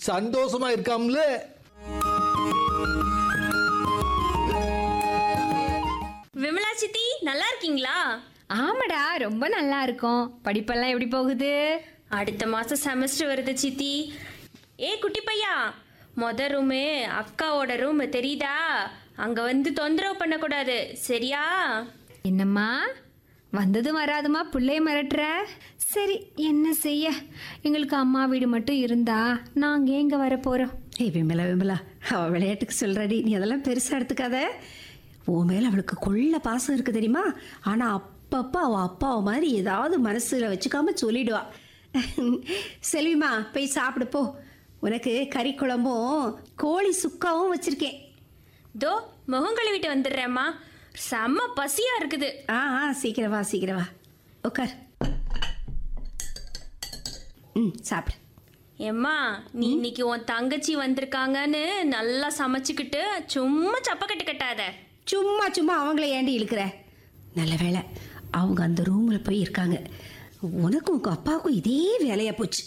சந்தோஷமா இருக்காம்ல விமலா சித்தி நல்லா இருக்கீங்களா ஆமாடா ரொம்ப நல்லா இருக்கும் படிப்பெல்லாம் எப்படி போகுது அடுத்த மாசம் செமஸ்டர் வருது சித்தி ஏ குட்டி பையா மொத ரூமு அக்காவோட ரூம் தெரியுதா அங்க வந்து தொந்தரவு பண்ணக்கூடாது சரியா என்னம்மா வந்ததும் வராதுமா பிள்ளைய மிரட்டுற சரி என்ன செய்ய எங்களுக்கு அம்மா வீடு மட்டும் இருந்தா நாங்க எங்க வர போறோம் ஏய் விமலா விமலா அவ விளையாட்டுக்கு சொல்றாடி நீ அதெல்லாம் பெருசா எடுத்துக்காத உன் மேல அவளுக்கு கொள்ள பாசம் இருக்கு தெரியுமா ஆனா அப்பப்ப அவ அப்பாவை மாதிரி ஏதாவது மனசுல வச்சுக்காம சொல்லிடுவா செல்விமா போய் சாப்பிடு போ உனக்கு கறி குழம்பும் கோழி சுக்காவும் வச்சிருக்கேன் தோ முகம் கழுவிட்டு வந்துடுறேம்மா செம்ம பசியா இருக்குது ஆ ஆ சீக்கிரம் வா சீக்கிரம் வா உட்கார் ம் சாப்பிடு ஏம்மா நீ இன்னைக்கு உன் தங்கச்சி வந்திருக்காங்கன்னு நல்லா சமைச்சுக்கிட்டு சும்மா சப்பக்கட்டு கட்டாத சும்மா சும்மா அவங்கள ஏண்டி இழுக்கிற நல்ல வேலை அவங்க அந்த ரூமில் போய் இருக்காங்க உனக்கும் உங்க அப்பாவுக்கும் இதே வேலையா போச்சு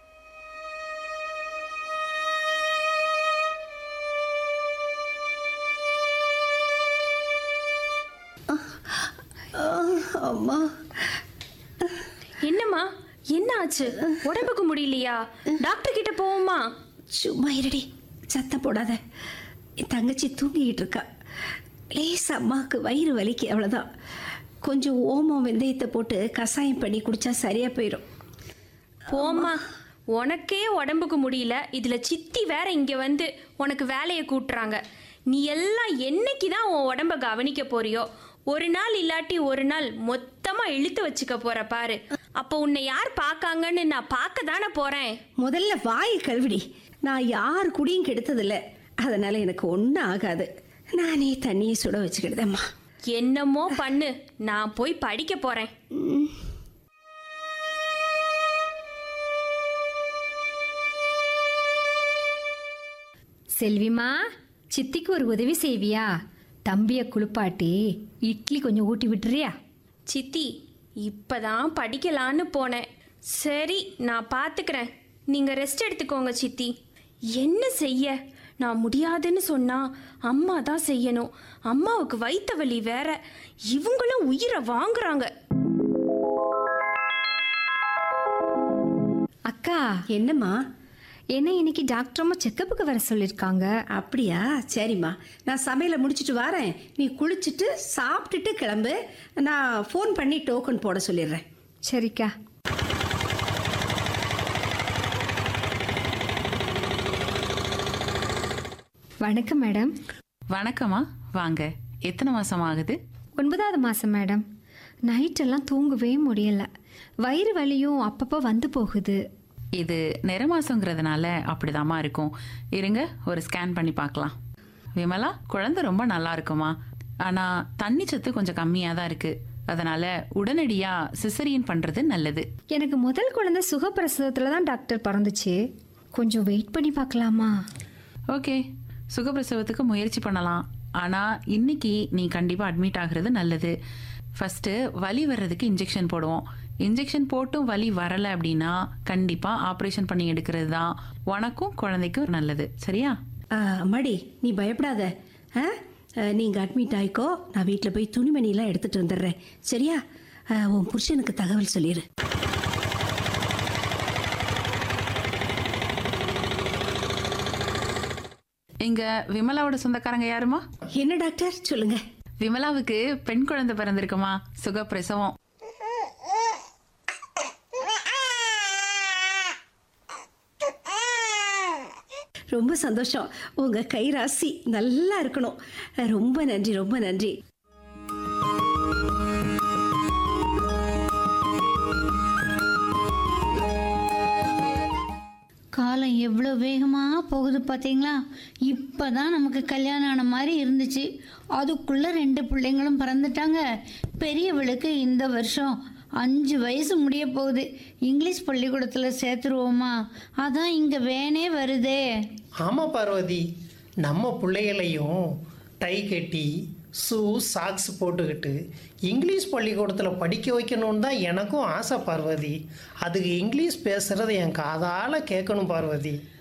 அம்மா என்னம்மா என்ன ஆச்சு உடம்புக்கு முடியலையா டாக்டர் கிட்ட போவோமா சும்மா இருடி சத்தம் போடாத என் தங்கச்சி தூங்கிக்கிட்டு இருக்கா லேஸ் அம்மாவுக்கு வயிறு வலிக்கு அவ்வளோதான் கொஞ்சம் ஓமம் வெந்தயத்தை போட்டு கஷாயம் பண்ணி குடிச்சா சரியா போயிடும் போம்மா உனக்கே உடம்புக்கு முடியல இதுல சித்தி வேற இங்க வந்து உனக்கு வேலையை கூட்டுறாங்க நீ எல்லாம் என்னைக்கு தான் உன் உடம்ப கவனிக்க போறியோ ஒரு நாள் இல்லாட்டி ஒரு நாள் மொத்தமா இழுத்து வச்சுக்க போற பாரு அப்போ உன்னை யார் பார்க்காங்கன்னு நான் பார்க்க தானே போறேன் முதல்ல வாய் கழுவிடி நான் யார் குடியும் கெடுத்ததில்ல அதனால எனக்கு ஒன்றும் ஆகாது நானே தண்ணியை சுட வச்சுக்கிடுதேம்மா என்னமோ பண்ணு நான் போய் படிக்க போறேன் செல்விமா சித்திக்கு ஒரு உதவி செய்வியா தம்பிய குளிப்பாட்டி இட்லி கொஞ்சம் ஊட்டி விட்டுறியா சித்தி இப்பதான் படிக்கலான்னு போனேன் சரி நான் பார்த்துக்கிறேன் நீங்க ரெஸ்ட் எடுத்துக்கோங்க சித்தி என்ன செய்ய நான் முடியாதுன்னு சொன்னா அம்மா தான் செய்யணும் அம்மாவுக்கு வைத்த வலி வேற இவங்களும் உயிரை வாங்குறாங்க அக்கா என்னம்மா என்ன இன்னைக்கு டாக்டர் அம்மா செக்கப்புக்கு வர சொல்லியிருக்காங்க அப்படியா சரிம்மா நான் சமையலை முடிச்சிட்டு வரேன் நீ குளிச்சுட்டு சாப்பிட்டுட்டு கிளம்பு நான் ஃபோன் பண்ணி டோக்கன் போட சொல்லிடுறேன் சரிக்கா வணக்கம் மேடம் வணக்கம்மா வாங்க எத்தனை மாசம் ஆகுது ஒன்பதாவது மாதம் மேடம் நைட்டெல்லாம் தூங்கவே முடியல வயிறு வலியும் அப்பப்போ வந்து போகுது இது நிற மாசங்கிறதுனால அப்படிதாம்மா இருக்கும் இருங்க ஒரு ஸ்கேன் பண்ணி பார்க்கலாம் விமலா குழந்தை ரொம்ப நல்லா இருக்குமா ஆனா தண்ணி சத்து கொஞ்சம் கம்மியா தான் இருக்கு அதனால உடனடியா சிசரியன் பண்றது நல்லது எனக்கு முதல் குழந்தை சுகப்பிரசவத்தில் தான் டாக்டர் பிறந்துச்சு கொஞ்சம் வெயிட் பண்ணி பார்க்கலாமா ஓகே சுகப்பிரசவத்துக்கு முயற்சி பண்ணலாம் ஆனா இன்னைக்கு நீ கண்டிப்பா அட்மிட் ஆகுறது நல்லது ஃபர்ஸ்ட் வலி வர்றதுக்கு இன்ஜெக்ஷன் போடுவோம் இன்ஜெக்ஷன் போட்டும் வலி வரல அப்படின்னா கண்டிப்பா ஆப்ரேஷன் பண்ணி எடுக்கிறது தான் உனக்கும் குழந்தைக்கும் நல்லது சரியா ஆ, அம்மாடி நீ பயப்படாத ஆ ஆ, நீங்க அட்மிட் ஆயிக்கோ நான் வீட்டில் போய் துணிமணிலாம் எடுத்துட்டு வந்துடுறேன் சரியா ஆ, உன் புருஷனுக்கு தகவல் சொல்லிடு இங்க விமலாவோட சொந்தக்காரங்க யாருமா என்ன டாக்டர் சொல்லுங்க விமலாவுக்கு பெண் குழந்தை பிறந்திருக்குமா சுகப்பிரசவம் ரொம்ப சந்தோஷம் உங்க கை ராசி நல்லா இருக்கணும் ரொம்ப நன்றி ரொம்ப நன்றி காலம் எவ்வளோ வேகமாக போகுது பார்த்தீங்களா இப்போ தான் நமக்கு கல்யாணம் ஆன மாதிரி இருந்துச்சு அதுக்குள்ளே ரெண்டு பிள்ளைங்களும் பிறந்துட்டாங்க பெரியவளுக்கு இந்த வருஷம் அஞ்சு வயசு முடிய போகுது இங்கிலீஷ் பள்ளிக்கூடத்தில் சேர்த்துருவோமா அதான் இங்கே வேனே வருதே ஆமாம் பார்வதி நம்ம பிள்ளைகளையும் டை கட்டி ஷூ சாக்ஸ் போட்டுக்கிட்டு இங்கிலீஷ் பள்ளிக்கூடத்தில் படிக்க வைக்கணும்னு தான் எனக்கும் ஆசை பார்வதி அதுக்கு இங்கிலீஷ் பேசுகிறத என் காதால் கேட்கணும் பார்வதி